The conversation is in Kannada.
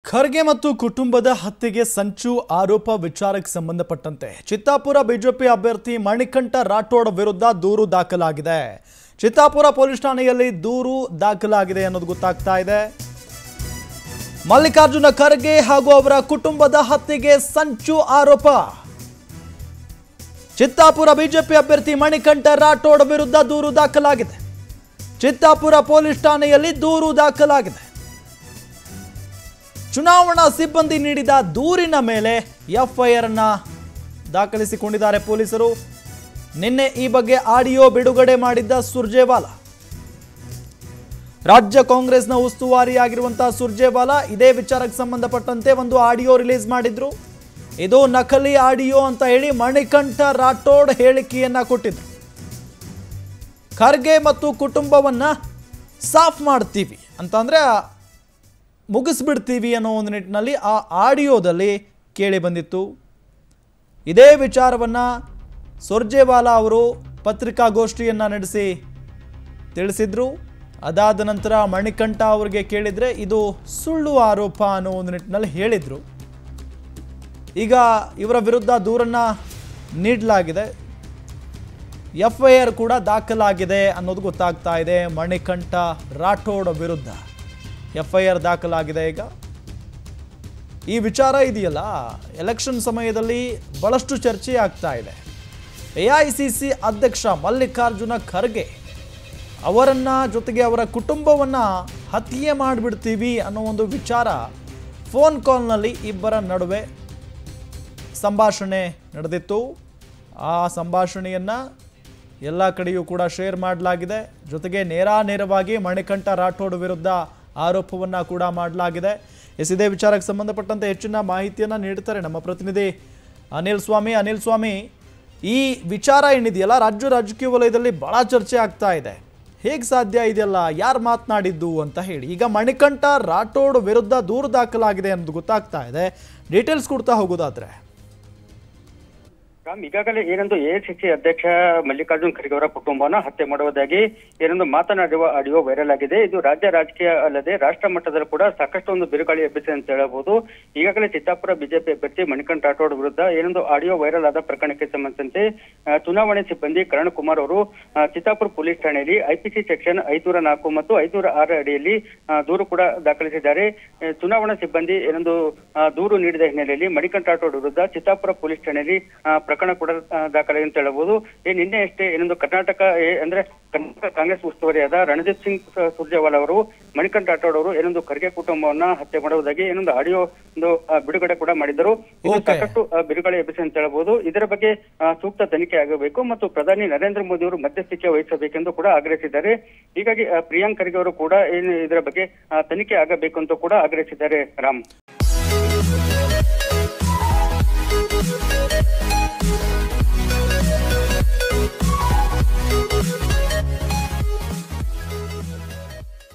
ಖರ್ಗೆ ಮತ್ತು ಕುಟುಂಬದ ಹತ್ಯೆಗೆ ಸಂಚು ಆರೋಪ ವಿಚಾರಕ್ಕೆ ಸಂಬಂಧಪಟ್ಟಂತೆ ಚಿತ್ತಾಪುರ ಬಿಜೆಪಿ ಅಭ್ಯರ್ಥಿ ಮಣಿಕಂಠ ರಾಠೋಡ್ ವಿರುದ್ಧ ದೂರು ದಾಖಲಾಗಿದೆ ಚಿತ್ತಾಪುರ ಪೊಲೀಸ್ ಠಾಣೆಯಲ್ಲಿ ದೂರು ದಾಖಲಾಗಿದೆ ಅನ್ನೋದು ಗೊತ್ತಾಗ್ತಾ ಇದೆ ಮಲ್ಲಿಕಾರ್ಜುನ ಖರ್ಗೆ ಹಾಗೂ ಅವರ ಕುಟುಂಬದ ಹತ್ಯೆಗೆ ಸಂಚು ಆರೋಪ ಚಿತ್ತಾಪುರ ಬಿಜೆಪಿ ಅಭ್ಯರ್ಥಿ ಮಣಿಕಂಠ ರಾಠೋಡ್ ವಿರುದ್ಧ ದೂರು ದಾಖಲಾಗಿದೆ ಚಿತ್ತಾಪುರ ಪೊಲೀಸ್ ಠಾಣೆಯಲ್ಲಿ ದೂರು ದಾಖಲಾಗಿದೆ ಚುನಾವಣಾ ಸಿಬ್ಬಂದಿ ನೀಡಿದ ದೂರಿನ ಮೇಲೆ ಎಫ್ಐಆರ್ ಅನ್ನ ದಾಖಲಿಸಿಕೊಂಡಿದ್ದಾರೆ ಪೊಲೀಸರು ನಿನ್ನೆ ಈ ಬಗ್ಗೆ ಆಡಿಯೋ ಬಿಡುಗಡೆ ಮಾಡಿದ್ದ ಸುರ್ಜೇವಾಲಾ ರಾಜ್ಯ ಕಾಂಗ್ರೆಸ್ನ ಉಸ್ತುವಾರಿಯಾಗಿರುವಂತಹ ಸುರ್ಜೇವಾಲಾ ಇದೇ ವಿಚಾರಕ್ಕೆ ಸಂಬಂಧಪಟ್ಟಂತೆ ಒಂದು ಆಡಿಯೋ ರಿಲೀಸ್ ಮಾಡಿದ್ರು ಇದು ನಕಲಿ ಆಡಿಯೋ ಅಂತ ಹೇಳಿ ಮಣಿಕಂಠ ರಾಠೋಡ್ ಹೇಳಿಕೆಯನ್ನ ಕೊಟ್ಟಿದ್ರು ಖರ್ಗೆ ಮತ್ತು ಕುಟುಂಬವನ್ನ ಸಾಫ್ ಮಾಡ್ತೀವಿ ಅಂತಂದ್ರೆ ಮುಗಿಸ್ಬಿಡ್ತೀವಿ ಅನ್ನೋ ಒಂದು ನಿಟ್ಟಿನಲ್ಲಿ ಆ ಆಡಿಯೋದಲ್ಲಿ ಕೇಳಿ ಬಂದಿತ್ತು ಇದೇ ವಿಚಾರವನ್ನು ಸುರ್ಜೇವಾಲಾ ಅವರು ಪತ್ರಿಕಾಗೋಷ್ಠಿಯನ್ನು ನಡೆಸಿ ತಿಳಿಸಿದ್ರು ಅದಾದ ನಂತರ ಮಣಿಕಂಠ ಅವರಿಗೆ ಕೇಳಿದರೆ ಇದು ಸುಳ್ಳು ಆರೋಪ ಅನ್ನೋ ಒಂದು ನಿಟ್ಟಿನಲ್ಲಿ ಹೇಳಿದರು ಈಗ ಇವರ ವಿರುದ್ಧ ದೂರನ್ನು ನೀಡಲಾಗಿದೆ ಎಫ್ ಐ ಆರ್ ಕೂಡ ದಾಖಲಾಗಿದೆ ಅನ್ನೋದು ಗೊತ್ತಾಗ್ತಾ ಇದೆ ಮಣಿಕಂಠ ರಾಠೋಡ್ ವಿರುದ್ಧ ಎಫ್ ಐ ಆರ್ ದಾಖಲಾಗಿದೆ ಈಗ ಈ ವಿಚಾರ ಇದೆಯಲ್ಲ ಎಲೆಕ್ಷನ್ ಸಮಯದಲ್ಲಿ ಬಹಳಷ್ಟು ಚರ್ಚೆ ಆಗ್ತಾ ಇದೆ ಎ ಐ ಸಿ ಸಿ ಅಧ್ಯಕ್ಷ ಮಲ್ಲಿಕಾರ್ಜುನ ಖರ್ಗೆ ಅವರನ್ನ ಜೊತೆಗೆ ಅವರ ಕುಟುಂಬವನ್ನ ಹತ್ಯೆ ಮಾಡಿಬಿಡ್ತೀವಿ ಅನ್ನೋ ಒಂದು ವಿಚಾರ ಫೋನ್ ಕಾಲ್ನಲ್ಲಿ ಇಬ್ಬರ ನಡುವೆ ಸಂಭಾಷಣೆ ನಡೆದಿತ್ತು ಆ ಸಂಭಾಷಣೆಯನ್ನು ಎಲ್ಲ ಕಡೆಯೂ ಕೂಡ ಶೇರ್ ಮಾಡಲಾಗಿದೆ ಜೊತೆಗೆ ನೇರಾನೇರವಾಗಿ ಮಣಿಕಂಠ ರಾಠೋಡ್ ವಿರುದ್ಧ ಆರೋಪವನ್ನು ಕೂಡ ಮಾಡಲಾಗಿದೆ ಎಸ್ ಇದೇ ವಿಚಾರಕ್ಕೆ ಸಂಬಂಧಪಟ್ಟಂತೆ ಹೆಚ್ಚಿನ ಮಾಹಿತಿಯನ್ನು ನೀಡ್ತಾರೆ ನಮ್ಮ ಪ್ರತಿನಿಧಿ ಅನಿಲ್ ಸ್ವಾಮಿ ಅನಿಲ್ ಸ್ವಾಮಿ ಈ ವಿಚಾರ ಏನಿದೆಯಲ್ಲ ರಾಜ್ಯ ರಾಜಕೀಯ ವಲಯದಲ್ಲಿ ಬಹಳ ಚರ್ಚೆ ಆಗ್ತಾ ಇದೆ ಹೇಗೆ ಸಾಧ್ಯ ಇದೆಯಲ್ಲ ಯಾರು ಮಾತನಾಡಿದ್ದು ಅಂತ ಹೇಳಿ ಈಗ ಮಣಿಕಂಠ ರಾಠೋಡ್ ವಿರುದ್ಧ ದೂರು ದಾಖಲಾಗಿದೆ ಅನ್ನೋದು ಗೊತ್ತಾಗ್ತಾ ಇದೆ ಡೀಟೇಲ್ಸ್ ಕೊಡ್ತಾ ಹೋಗೋದಾದ್ರೆ ರಾಮ್ ಈಗಾಗಲೇ ಏನೊಂದು ಎಐಸಿಸಿ ಅಧ್ಯಕ್ಷ ಮಲ್ಲಿಕಾರ್ಜುನ್ ಖರ್ಗೆ ಅವರ ಕುಟುಂಬವನ್ನು ಹತ್ಯೆ ಮಾಡುವುದಾಗಿ ಏನೊಂದು ಮಾತನಾಡುವ ಆಡಿಯೋ ವೈರಲ್ ಆಗಿದೆ ಇದು ರಾಜ್ಯ ರಾಜಕೀಯ ಅಲ್ಲದೆ ರಾಷ್ಟ್ರ ಮಟ್ಟದಲ್ಲೂ ಕೂಡ ಸಾಕಷ್ಟು ಒಂದು ಬಿರುಗಾಳಿ ಎಬ್ಬಿಸಿದೆ ಅಂತ ಹೇಳಬಹುದು ಈಗಾಗಲೇ ಚಿತ್ತಾಪುರ ಬಿಜೆಪಿ ಅಭ್ಯರ್ಥಿ ಮಣಿಕಂಠ ರಾಠೋಡ್ ವಿರುದ್ಧ ಏನೊಂದು ಆಡಿಯೋ ವೈರಲ್ ಆದ ಪ್ರಕರಣಕ್ಕೆ ಸಂಬಂಧಿಸಿದಂತೆ ಆ, ಚುನಾವಣೆ ಸಿಬ್ಬಂದಿ ಕರಣ್ ಕುಮಾರ್ ಅವರು ಆ, ಚಿತ್ತಾಪುರ ಪೊಲೀಸ್ ಠಾಣೆಯಲ್ಲಿ ಐಪಿಸಿ ಸೆಕ್ಷನ್ ಐನೂರ ನಾಲ್ಕು ಮತ್ತು ಐನೂರ ಆರು ಅಡಿಯಲ್ಲಿ ಆ, ದೂರು ಕೂಡ ದಾಖಲಿಸಿದ್ದಾರೆ ಆ, ಚುನಾವಣಾ ಸಿಬ್ಬಂದಿ ಏನೊಂದು ಆ, ದೂರು ನೀಡಿದ ಹಿನ್ನೆಲೆಯಲ್ಲಿ ಮಣಿಕಂಠ ರಾಠೋಡ್ ವಿರುದ್ಧ ಚಿತ್ತಾಪುರ ಪೊಲೀಸ್ ಠಾಣೆಯಲ್ಲಿ ಆ, ಪ್ರಕರಣ ಕೂಡ ಆ, ದಾಖಲಾಗಿದೆ ಅಂತ ಹೇಳಬಹುದು ಏ ನಿನ್ನೆ ಅಷ್ಟೇ ಏನೊಂದು ಕರ್ನಾಟಕ ಏ- ಅಂದ್ರೆ ಕರ್ನಾಟಕ ಕಾಂಗ್ರೆಸ್ ಉಸ್ತುವಾರಿಯಾದ ರಣದೀಪ್ ಸಿಂಗ್ ಸ- ಸುರ್ಜೇವಾಲಾ ಅವರು ಮಣಿಕಂಠ ರಾಠೋಡ್ ಅವರು ಏನೊಂದು ಖರ್ಗೆ ಕುಟುಂಬವನ್ನ ಹತ್ಯೆ ಮಾಡುವುದಾಗಿ ಏನೊಂದು ಆಡಿಯೋ ಒಂದು ಆ, ಬಿಡುಗಡೆ ಕೂಡ ಮಾಡಿದರು ಇದು Okay. ಸಾಕಷ್ಟು ಆ, ಬಿರುಗಾಳಿ ಎಬ್ಬಿಸಿ ಅಂತ ಹೇಳಬಹುದು ಇದರ ಬಗ್ಗೆ ಆ, ಸೂಕ್ತ ತನಿಖೆ ಆಗಬೇಕು ಮತ್ತು ಪ್ರಧಾನಿ ನರೇಂದ್ರ ಮೋದಿ ಅವರು ಮಧ್ಯಸ್ಥಿಕೆ ವಹಿಸಬೇಕೆಂದು ಕೂಡ ಆಗ್ರಹಿಸಿದ್ದಾರೆ ಹೀಗಾಗಿ ಆ, ಪ್ರಿಯಾಂಕ್ ಖರ್ಗೆ ಅವರು ಕೂಡ ಏನು ಇದರ ಬಗ್ಗೆ ಆ, ತನಿಖೆ ಆಗಬೇಕು ಅಂತ ಕೂಡ ಆಗ್ರಹಿಸಿದ್ದಾರೆ ರಾಮ್